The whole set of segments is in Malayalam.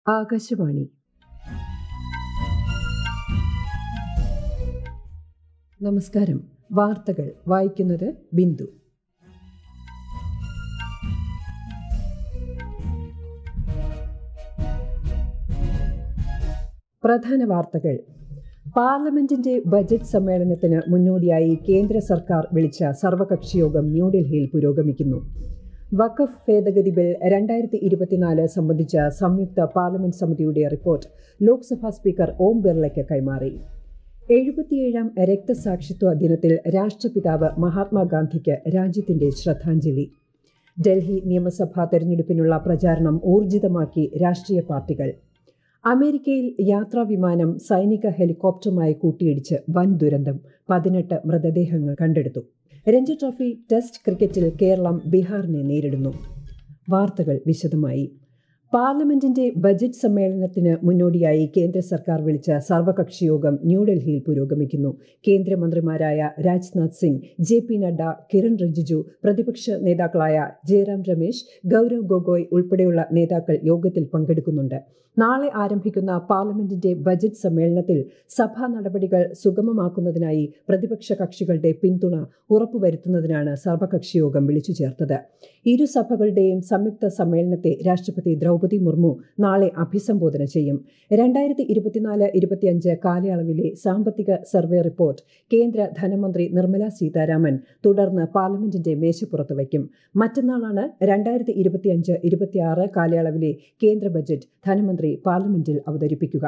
ആകാശവാണി നമസ്കാരം വാർത്തകൾ വായിക്കുന്നത് ബിന്ദു പ്രധാന വാർത്തകൾ പാർലമെന്റിന്റെ ബജറ്റ് സമ്മേളനത്തിന് മുന്നോടിയായി കേന്ദ്ര സർക്കാർ വിളിച്ച സർവകക്ഷി യോഗം ന്യൂഡൽഹിയിൽ പുരോഗമിക്കുന്നു വഖഫ് ഭേദഗതി ബിൽ രണ്ടായിരത്തി ഇരുപത്തിനാല് സംബന്ധിച്ച സംയുക്ത പാർലമെന്റ് സമിതിയുടെ റിപ്പോർട്ട് ലോക്സഭാ സ്പീക്കർ ഓം ബിർളയ്ക്ക് കൈമാറി എഴുപത്തിയേഴാം രക്തസാക്ഷിത്വ ദിനത്തിൽ രാഷ്ട്രപിതാവ് മഹാത്മാഗാന്ധിക്ക് രാജ്യത്തിന്റെ ശ്രദ്ധാഞ്ജലി ഡൽഹി നിയമസഭാ തെരഞ്ഞെടുപ്പിനുള്ള പ്രചാരണം ഊർജിതമാക്കി രാഷ്ട്രീയ പാർട്ടികൾ അമേരിക്കയിൽ യാത്രാ വിമാനം സൈനിക ഹെലികോപ്റ്ററുമായി കൂട്ടിയിടിച്ച് വൻ ദുരന്തം പതിനെട്ട് മൃതദേഹങ്ങൾ കണ്ടെടുത്തു രഞ്ജി ട്രോഫി ടെസ്റ്റ് ക്രിക്കറ്റിൽ കേരളം ബീഹാറിനെ നേരിടുന്നു വാർത്തകൾ വിശദമായി പാർലമെന്റിന്റെ ബജറ്റ് സമ്മേളനത്തിന് മുന്നോടിയായി കേന്ദ്ര സർക്കാർ വിളിച്ച സർവകക്ഷി യോഗം ന്യൂഡൽഹിയിൽ പുരോഗമിക്കുന്നു കേന്ദ്രമന്ത്രിമാരായ രാജ്നാഥ് സിംഗ് ജെ പി നഡ്ഡ കിരൺ റിജിജു പ്രതിപക്ഷ നേതാക്കളായ ജയറാം രമേശ് ഗൌരവ് ഗൊഗോയ് ഉൾപ്പെടെയുള്ള നേതാക്കൾ യോഗത്തിൽ പങ്കെടുക്കുന്നുണ്ട് നാളെ ആരംഭിക്കുന്ന പാർലമെന്റിന്റെ ബജറ്റ് സമ്മേളനത്തിൽ സഭാ നടപടികൾ സുഗമമാക്കുന്നതിനായി പ്രതിപക്ഷ കക്ഷികളുടെ പിന്തുണ ഉറപ്പുവരുത്തുന്നതിനാണ് സർവകക്ഷി യോഗം വിളിച്ചു ചേർത്തത് ഇരു സഭകളുടെയും സംയുക്ത സമ്മേളനത്തെ രാഷ്ട്രപതി ദ്രൗപതി മുർമു നാളെ അഭിസംബോധന ചെയ്യും രണ്ടായിരത്തി ഇരുപത്തിനാല് ഇരുപത്തിയഞ്ച് കാലയളവിലെ സാമ്പത്തിക സർവേ റിപ്പോർട്ട് കേന്ദ്ര ധനമന്ത്രി നിർമ്മല സീതാരാമൻ തുടർന്ന് പാർലമെന്റിന്റെ മേശപ്പുറത്ത് വയ്ക്കും മറ്റന്നാളാണ് രണ്ടായിരത്തി ഇരുപത്തിയഞ്ച് ഇരുപത്തിയാറ് കാലയളവിലെ കേന്ദ്ര ബജറ്റ് ധനമന്ത്രി പാർലമെന്റിൽ അവതരിപ്പിക്കുക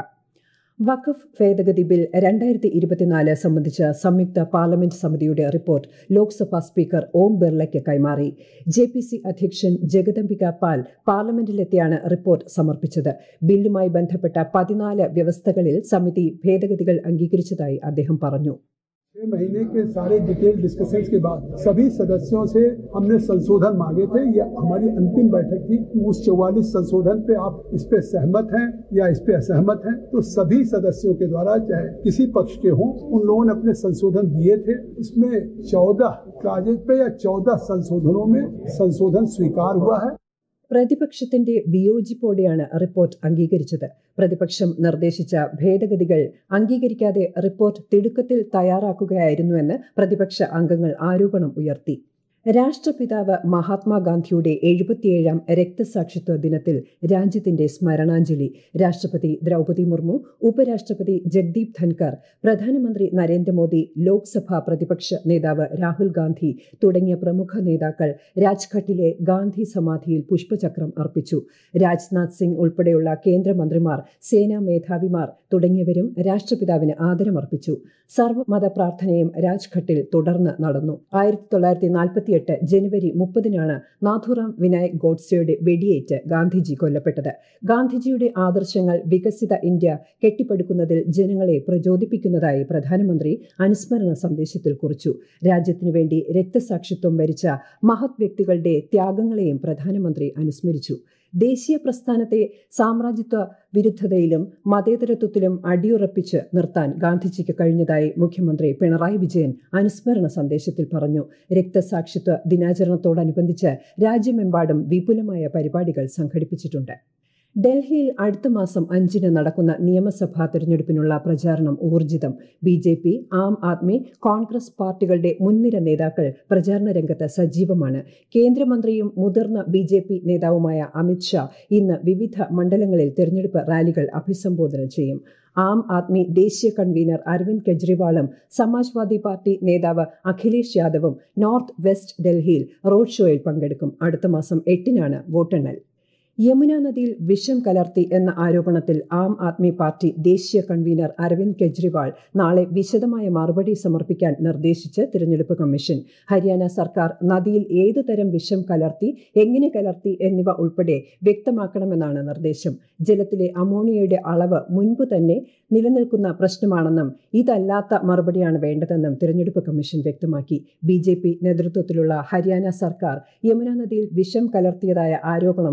വഖഫ് ഭേദഗതി ബിൽ രണ്ടായിരത്തി ഇരുപത്തിനാല് സംബന്ധിച്ച സംയുക്ത പാർലമെന്റ് സമിതിയുടെ റിപ്പോർട്ട് ലോക്സഭാ സ്പീക്കർ ഓം ബിർളയ്ക്ക് കൈമാറി ജെ പി സി അധ്യക്ഷൻ ജഗദംബിക പാൽ പാർലമെന്റിലെത്തിയാണ് റിപ്പോർട്ട് സമർപ്പിച്ചത് ബില്ലുമായി ബന്ധപ്പെട്ട പതിനാല് വ്യവസ്ഥകളിൽ സമിതി ഭേദഗതികൾ അംഗീകരിച്ചതായി അദ്ദേഹം പറഞ്ഞു छह महीने के सारे डिटेल डिस्कशंस के बाद सभी सदस्यों से हमने संशोधन मांगे थे ये हमारी अंतिम बैठक थी कि उस चौवालीस संशोधन पे आप इस पे सहमत हैं या इस पे असहमत हैं तो सभी सदस्यों के द्वारा चाहे किसी पक्ष के हों उन लोगों ने अपने संशोधन दिए थे उसमें चौदह कागज पे या चौदह संशोधनों में संशोधन स्वीकार हुआ है പ്രതിപക്ഷത്തിന്റെ വിയോജിപ്പോടെയാണ് റിപ്പോർട്ട് അംഗീകരിച്ചത് പ്രതിപക്ഷം നിർദ്ദേശിച്ച ഭേദഗതികൾ അംഗീകരിക്കാതെ റിപ്പോർട്ട് തിടുക്കത്തിൽ തയ്യാറാക്കുകയായിരുന്നുവെന്ന് പ്രതിപക്ഷ അംഗങ്ങൾ ആരോപണം ഉയർത്തി രാഷ്ട്രപിതാവ് മഹാത്മാഗാന്ധിയുടെ എഴുപത്തിയേഴാം രക്തസാക്ഷിത്വ ദിനത്തിൽ രാജ്യത്തിന്റെ സ്മരണാഞ്ജലി രാഷ്ട്രപതി ദ്രൗപതി മുർമു ഉപരാഷ്ട്രപതി ജഗ്ദീപ് ധൻകർ പ്രധാനമന്ത്രി നരേന്ദ്രമോദി ലോക്സഭാ പ്രതിപക്ഷ നേതാവ് രാഹുൽ ഗാന്ധി തുടങ്ങിയ പ്രമുഖ നേതാക്കൾ രാജ്ഘട്ടിലെ ഗാന്ധി സമാധിയിൽ പുഷ്പചക്രം അർപ്പിച്ചു രാജ്നാഥ് സിംഗ് ഉൾപ്പെടെയുള്ള കേന്ദ്രമന്ത്രിമാർ സേനാ മേധാവിമാർ തുടങ്ങിയവരും രാഷ്ട്രപിതാവിന് ആദരമർപ്പിച്ചു സർവ്വമത പ്രാർത്ഥനയും രാജ്ഘട്ടിൽ തുടർന്ന് നടന്നു ആയിരത്തി തൊള്ളായിരത്തി നാൽപ്പത്തിയെട്ട് ജനുവരി മുപ്പതിനാണ് നാഥുറാം വിനായക് ഗോഡ്സെയുടെ വെടിയേറ്റ് ഗാന്ധിജി കൊല്ലപ്പെട്ടത് ഗാന്ധിജിയുടെ ആദർശങ്ങൾ വികസിത ഇന്ത്യ കെട്ടിപ്പടുക്കുന്നതിൽ ജനങ്ങളെ പ്രചോദിപ്പിക്കുന്നതായി പ്രധാനമന്ത്രി അനുസ്മരണ സന്ദേശത്തിൽ കുറിച്ചു രാജ്യത്തിനു വേണ്ടി രക്തസാക്ഷിത്വം വരിച്ച മഹത് വ്യക്തികളുടെ ത്യാഗങ്ങളെയും പ്രധാനമന്ത്രി അനുസ്മരിച്ചു ദേശീയ പ്രസ്ഥാനത്തെ സാമ്രാജ്യത്വ വിരുദ്ധതയിലും മതേതരത്വത്തിലും അടിയുറപ്പിച്ച് നിർത്താൻ ഗാന്ധിജിക്ക് കഴിഞ്ഞതായി മുഖ്യമന്ത്രി പിണറായി വിജയൻ അനുസ്മരണ സന്ദേശത്തിൽ പറഞ്ഞു രക്തസാക്ഷിത്വ ദിനാചരണത്തോടനുബന്ധിച്ച് രാജ്യമെമ്പാടും വിപുലമായ പരിപാടികൾ സംഘടിപ്പിച്ചിട്ടുണ്ട് ഡൽഹിയിൽ അടുത്ത മാസം അഞ്ചിന് നടക്കുന്ന നിയമസഭാ തെരഞ്ഞെടുപ്പിനുള്ള പ്രചാരണം ഊർജിതം B J P Aam Aadmi Congress പാർട്ടികളുടെ മുൻനിര നേതാക്കൾ പ്രചാരണ രംഗത്ത് സജീവമാണ് കേന്ദ്രമന്ത്രിയും മുതിർന്ന ബി ജെ പി നേതാവുമായ അമിത് ഷാ ഇന്ന് വിവിധ മണ്ഡലങ്ങളിൽ തെരഞ്ഞെടുപ്പ് റാലികൾ അഭിസംബോധന ചെയ്യും ആം ആദ്മി ദേശീയ കൺവീനർ അരവിന്ദ് കെജ്രിവാളും സമാജ്വാദി പാർട്ടി നേതാവ് അഖിലേഷ് യാദവും നോർത്ത് വെസ്റ്റ് ഡൽഹിയിൽ റോഡ് ഷോയിൽ പങ്കെടുക്കും അടുത്ത മാസം എട്ടിനാണ് വോട്ടെണ്ണൽ യമുന നദിയിൽ വിഷം കലർത്തി എന്ന ആരോപണത്തിൽ ആം ആദ്മി പാർട്ടി ദേശീയ കൺവീനർ അരവിന്ദ് കെജ്രിവാൾ നാളെ വിശദമായ മറുപടി സമർപ്പിക്കാൻ നിർദ്ദേശിച്ച് തിരഞ്ഞെടുപ്പ് കമ്മീഷൻ ഹരിയാന സർക്കാർ നദിയിൽ ഏതു തരം വിഷം കലർത്തി എങ്ങനെ കലർത്തി എന്നിവ ഉൾപ്പെടെ വ്യക്തമാക്കണമെന്നാണ് നിർദ്ദേശം ജലത്തിലെ അമോണിയയുടെ അളവ് മുൻപ് തന്നെ നിലനിൽക്കുന്ന പ്രശ്നമാണെന്നും ഇതല്ലാത്ത മറുപടിയാണ് വേണ്ടതെന്നും തിരഞ്ഞെടുപ്പ് കമ്മീഷൻ വ്യക്തമാക്കി ബി ജെ പി നേതൃത്വത്തിലുള്ള ഹരിയാന സർക്കാർ യമുന നദിയിൽ വിഷം കലർത്തിയതായ ആരോപണം സാധു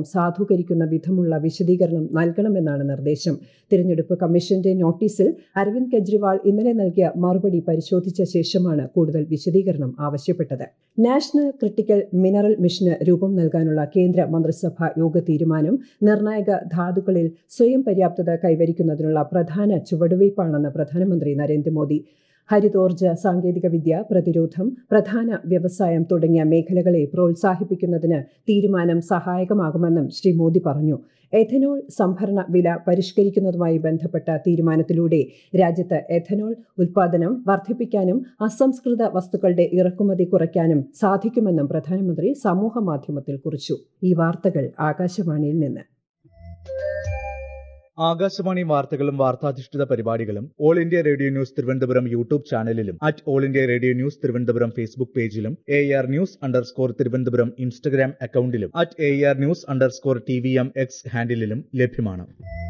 സാധൂകരിക്കുന്ന വിധമുള്ള വിശദീകരണം നൽകണമെന്നാണ് നിർദ്ദേശം തിരഞ്ഞെടുപ്പ് കമ്മീഷന്റെ നോട്ടീസിൽ അരവിന്ദ് കെജ്രിവാൾ ഇന്നലെ നൽകിയ മറുപടി പരിശോധിച്ച ശേഷമാണ് കൂടുതൽ വിശദീകരണം ആവശ്യപ്പെട്ടത് നാഷണൽ ക്രിട്ടിക്കൽ മിനറൽ മിഷന് രൂപം നൽകാനുള്ള കേന്ദ്ര മന്ത്രിസഭാ യോഗ തീരുമാനം നിർണായക ധാതുക്കളിൽ സ്വയം പര്യാപ്തത കൈവരിക്കുന്നതിനുള്ള പ്രധാന ചുവടുവയ്പ്പാണെന്ന് പ്രധാനമന്ത്രി നരേന്ദ്രമോദി ഹരിതോർജ്ജ സാങ്കേതികവിദ്യ പ്രതിരോധം പ്രധാന വ്യവസായം തുടങ്ങിയ മേഖലകളെ പ്രോത്സാഹിപ്പിക്കുന്നതിന് തീരുമാനം സഹായകമാകുമെന്നും ശ്രീ മോദി പറഞ്ഞു എഥനോൾ സംഭരണ വില പരിഷ്കരിക്കുന്നതുമായി ബന്ധപ്പെട്ട തീരുമാനത്തിലൂടെ രാജ്യത്ത് എഥനോൾ ഉൽപാദനം വർദ്ധിപ്പിക്കാനും അസംസ്കൃത വസ്തുക്കളുടെ ഇറക്കുമതി കുറയ്ക്കാനും സാധിക്കുമെന്നും പ്രധാനമന്ത്രി സമൂഹ മാധ്യമത്തിൽ കുറിച്ചു ഈ വാർത്തകൾ ആകാശവാണിയിൽ നിന്ന് ആകാശവാണി വാർത്തകളും വാർത്താധിഷ്ഠിത പരിപാടികളും all India radio news Thiruvananthapuram YouTube ചാനലിലും at all India radio news Thiruvananthapuram Facebook പേജിലും A R news underscore Thiruvananthapuram Instagram അക്കൌണ്ടിലും at A R news underscore T V M X ഹാൻഡിലും ലഭ്യമാണ്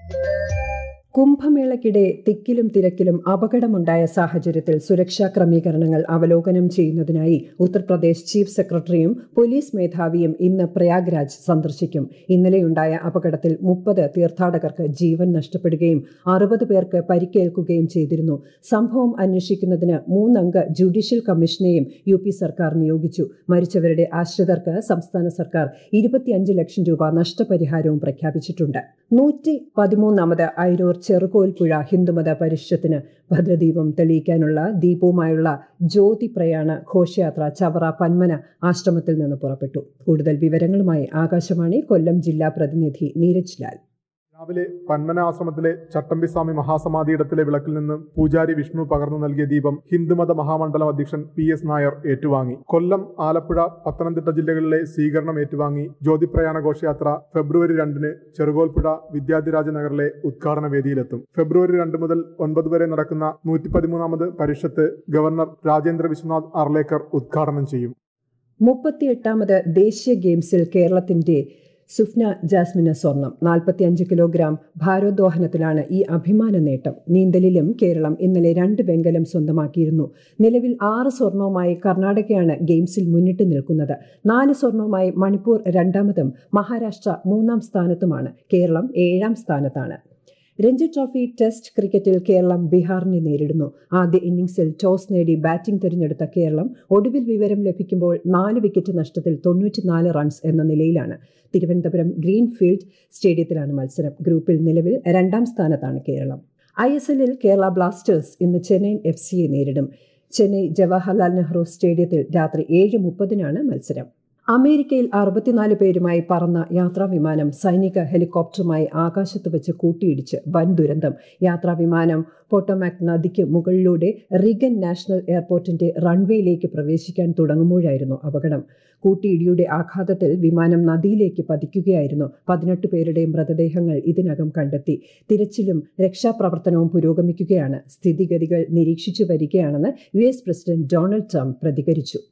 കുംഭമേളയ്ക്കിടെ തിക്കിലും തിരക്കിലും അപകടമുണ്ടായ സാഹചര്യത്തിൽ സുരക്ഷാ ക്രമീകരണങ്ങൾ അവലോകനം ചെയ്യുന്നതിനായി ഉത്തർപ്രദേശ് ചീഫ് സെക്രട്ടറിയും പോലീസ് മേധാവിയും ഇന്ന് പ്രയാഗ്രാജ് സന്ദർശിക്കും ഇന്നലെയുണ്ടായ അപകടത്തിൽ മുപ്പത് തീർത്ഥാടകർക്ക് ജീവൻ നഷ്ടപ്പെടുകയും അറുപത് പേർക്ക് പരിക്കേൽക്കുകയും ചെയ്തിരുന്നു സംഭവം അന്വേഷിക്കുന്നതിന് മൂന്നംഗ ജുഡീഷ്യൽ കമ്മീഷനെയും യു പി സർക്കാർ നിയോഗിച്ചു മരിച്ചവരുടെ ആശ്രിതർക്ക് സംസ്ഥാന സർക്കാർ ഇരുപത്തിയഞ്ച് ലക്ഷം രൂപ നഷ്ടപരിഹാരവും പ്രഖ്യാപിച്ചിട്ടുണ്ട് നൂറ്റി പതിമൂന്നാമത് ഐരൂർ ചെറുകോൽപ്പുഴ ഹിന്ദുമത പരിഷത്തിന് ഭദ്രദീപം തെളിയിക്കാനുള്ള ദീപവുമായുള്ള ജ്യോതി പ്രയാണ ഘോഷയാത്ര ചവറ പന്മന ആശ്രമത്തിൽ നിന്ന് പുറപ്പെട്ടു കൂടുതൽ വിവരങ്ങളുമായി ആകാശവാണി കൊല്ലം ജില്ലാ പ്രതിനിധി നീരജ് ലാൽ രാവിലെ പന്മനാശ്രമത്തിലെ ചട്ടമ്പിസ്വാമി മഹാസമാധിയിടത്തിലെ വിളക്കിൽ നിന്ന് പൂജാരി വിഷ്ണു പകർന്നു നൽകിയ ദീപം ഹിന്ദുമത മഹാമണ്ഡലം അധ്യക്ഷൻ പി എസ് നായർ ഏറ്റുവാങ്ങി കൊല്ലം ആലപ്പുഴ പത്തനംതിട്ട ജില്ലകളിലെ സ്വീകരണം ഏറ്റുവാങ്ങി ജ്യോതിപ്രയാണ ഘോഷയാത്ര ഫെബ്രുവരി രണ്ടിന് ചെറുകോൽപ്പുഴ വിദ്യാധിരാജ നഗറിലെ ഉദ്ഘാടന വേദിയിലെത്തും ഫെബ്രുവരി രണ്ട് മുതൽ ഒൻപത് വരെ നടക്കുന്ന നൂറ്റി പതിമൂന്നാമത് പരിഷത്ത് ഗവർണർ രാജേന്ദ്ര വിശ്വനാഥ് അർലേക്കർ ഉദ്ഘാടനം ചെയ്യും മുപ്പത്തിയെട്ടാമത് ദേശീയ ഗെയിംസിൽ കേരളത്തിന്റെ സുഫ്ന ജാസ്മിന് സ്വർണം നാൽപ്പത്തിയഞ്ച് കിലോഗ്രാം ഭാരോദ്വഹനത്തിലാണ് ഈ അഭിമാന നേട്ടം നീന്തലിലും കേരളം ഇന്നലെ രണ്ട് വെങ്കലം സ്വന്തമാക്കിയിരുന്നു നിലവിൽ ആറ് സ്വർണവുമായി കർണാടകയാണ് ഗെയിംസിൽ മുന്നിട്ട് നിൽക്കുന്നത് നാല് സ്വർണവുമായി മണിപ്പൂർ രണ്ടാമതും മഹാരാഷ്ട്ര മൂന്നാം സ്ഥാനത്തുമാണ് കേരളം ഏഴാം സ്ഥാനത്താണ് രഞ്ജി ട്രോഫി ടെസ്റ്റ് ക്രിക്കറ്റിൽ കേരളം ബീഹാറിനെ നേരിടുന്നു ആദ്യ ഇന്നിംഗ്സിൽ ടോസ് നേടി ബാറ്റിംഗ് തിരഞ്ഞെടുത്ത കേരളം ഒടുവിൽ വിവരം ലഭിക്കുമ്പോൾ നാല് വിക്കറ്റ് നഷ്ടത്തിൽ തൊണ്ണൂറ്റിനാല് റൺസ് എന്ന നിലയിലാണ് തിരുവനന്തപുരം ഗ്രീൻഫീൽഡ് സ്റ്റേഡിയത്തിലാണ് മത്സരം ഗ്രൂപ്പിൽ നിലവിൽ രണ്ടാം സ്ഥാനത്താണ് കേരളം ഐ എസ് എല്ലിൽ കേരള ബ്ലാസ്റ്റേഴ്സ് ഇന്ന് ചെന്നൈയിൻ എഫ് സിയെ നേരിടും ചെന്നൈ ജവഹർലാൽ നെഹ്റു സ്റ്റേഡിയത്തിൽ രാത്രി ഏഴ് മുപ്പതിനാണ് മത്സരം അമേരിക്കയിൽ അറുപത്തിനാല് പേരുമായി പറന്ന യാത്രാ വിമാനം സൈനിക ഹെലികോപ്റ്ററുമായി ആകാശത്ത് വെച്ച് കൂട്ടിയിടിച്ച് വൻ ദുരന്തം യാത്രാ വിമാനം പൊട്ടോമാക് നദിക്ക് മുകളിലൂടെ റിഗൻ നാഷണൽ എയർപോർട്ടിന്റെ റൺവേയിലേക്ക് പ്രവേശിക്കാൻ തുടങ്ങുമ്പോഴായിരുന്നു അപകടം കൂട്ടിയിടിയുടെ ആഘാതത്തിൽ വിമാനം നദിയിലേക്ക് പതിക്കുകയായിരുന്നു പതിനെട്ട് പേരുടെ മൃതദേഹങ്ങൾ ഇതിനകം കണ്ടെത്തി തിരച്ചിലും രക്ഷാപ്രവർത്തനവും പുരോഗമിക്കുകയാണ് സ്ഥിതിഗതികൾ നിരീക്ഷിച്ചു വരികയാണെന്ന് U S president Donald Trump പ്രതികരിച്ചു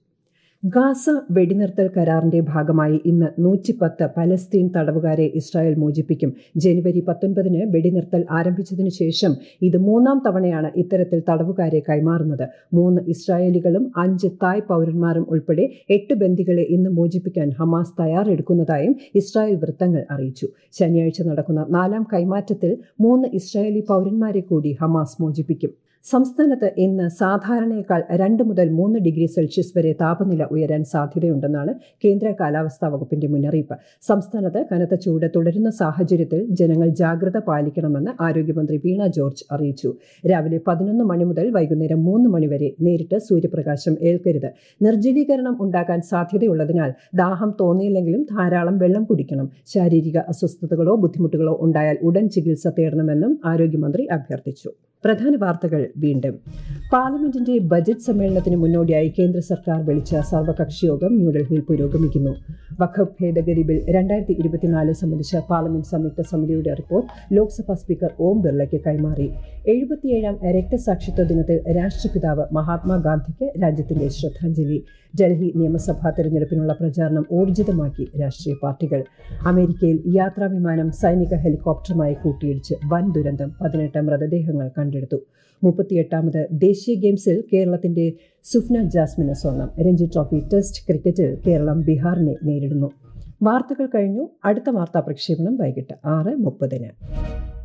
ഗാസ വെടിനിർത്തൽ കരാറിന്റെ ഭാഗമായി ഇന്ന് നൂറ്റിപ്പത്ത് പലസ്തീൻ തടവുകാരെ ഇസ്രായേൽ മോചിപ്പിക്കും ജനുവരി പത്തൊൻപതിന് വെടിനിർത്തൽ ആരംഭിച്ചതിനു ശേഷം ഇത് മൂന്നാം തവണയാണ് ഇത്തരത്തിൽ തടവുകാരെ കൈമാറുന്നത് മൂന്ന് ഇസ്രായേലികളും അഞ്ച് തായ് പൗരന്മാരും ഉൾപ്പെടെ എട്ട് ബന്ദികളെ ഇന്ന് മോചിപ്പിക്കാൻ ഹമാസ് തയ്യാറെടുക്കുന്നതായും ഇസ്രായേൽ വൃത്തങ്ങൾ അറിയിച്ചു ശനിയാഴ്ച നടക്കുന്ന നാലാം കൈമാറ്റത്തിൽ മൂന്ന് ഇസ്രായേലി പൗരന്മാരെ കൂടി ഹമാസ് മോചിപ്പിക്കും സംസ്ഥാനത്ത് ഇന്ന് സാധാരണയേക്കാൾ രണ്ട് മുതൽ മൂന്ന് ഡിഗ്രി സെൽഷ്യസ് വരെ താപനില ഉയരാൻ സാധ്യതയുണ്ടെന്നാണ് കേന്ദ്ര കാലാവസ്ഥാ വകുപ്പിന്റെ മുന്നറിയിപ്പ് സംസ്ഥാനത്ത് കനത്ത ചൂട് തുടരുന്ന സാഹചര്യത്തിൽ ജനങ്ങൾ ജാഗ്രത പാലിക്കണമെന്ന് ആരോഗ്യമന്ത്രി വീണ ജോർജ് അറിയിച്ചു രാവിലെ പതിനൊന്ന് മണി മുതൽ വൈകുന്നേരം മൂന്ന് മണി വരെ നേരിട്ട് സൂര്യപ്രകാശം ഏൽക്കരുത് നിർജ്ജലീകരണം ഉണ്ടാകാൻ സാധ്യതയുള്ളതിനാൽ ദാഹം തോന്നിയില്ലെങ്കിലും ധാരാളം വെള്ളം കുടിക്കണം ശാരീരിക അസ്വസ്ഥതകളോ ബുദ്ധിമുട്ടുകളോ ഉണ്ടായാൽ ഉടൻ ചികിത്സ തേടണമെന്നും ആരോഗ്യമന്ത്രി അഭ്യർത്ഥിച്ചു പ്രധാന വാർത്തകൾ വീണ്ടും പാർലമെന്റിന്റെ ബജറ്റ് സമ്മേളനത്തിന് മുന്നോടിയായി കേന്ദ്ര സർക്കാർ വിളിച്ച സർവകക്ഷി യോഗം ന്യൂഡൽഹിയിൽ പുരോഗമിക്കുന്നു വഖഫ് ഭേദഗതി ബിൽ രണ്ടായിരത്തി ഇരുപത്തിനാല് സംബന്ധിച്ച പാർലമെന്റ് സംയുക്ത സമിതിയുടെ റിപ്പോർട്ട് ലോക്സഭാ സ്പീക്കർ ഓം ബിർളയ്ക്ക് കൈമാറി എഴുപത്തിയേഴാം രക്തസാക്ഷിത്വ ദിനത്തിൽ രാഷ്ട്രപിതാവ് മഹാത്മാഗാന്ധിക്ക് രാജ്യത്തിന്റെ ശ്രദ്ധാഞ്ജലി ഡൽഹി നിയമസഭാ തെരഞ്ഞെടുപ്പിനുള്ള പ്രചാരണം ഊർജിതമാക്കി രാഷ്ട്രീയ പാർട്ടികൾ അമേരിക്കയിൽ യാത്രാ വിമാനം സൈനിക ഹെലികോപ്റ്ററുമായി കൂട്ടിയിടിച്ച് വൻ ദുരന്തം പതിനെട്ട് മൃതദേഹങ്ങൾ കണ്ടെടുത്തു മുപ്പത്തിയെട്ടാമത് ദേശീയ ഗെയിംസിൽ കേരളത്തിന്റെ സുഫ്ന ജാസ്മിന് സ്വർണം രഞ്ജി ട്രോഫി ടെസ്റ്റ് ക്രിക്കറ്റിൽ കേരളം ബീഹാറിനെ നേരിടുന്നു വാർത്തകൾ കഴിഞ്ഞു അടുത്ത വാർത്താ പ്രക്ഷേപണം വൈകിട്ട് ആറ് മുപ്പതിന്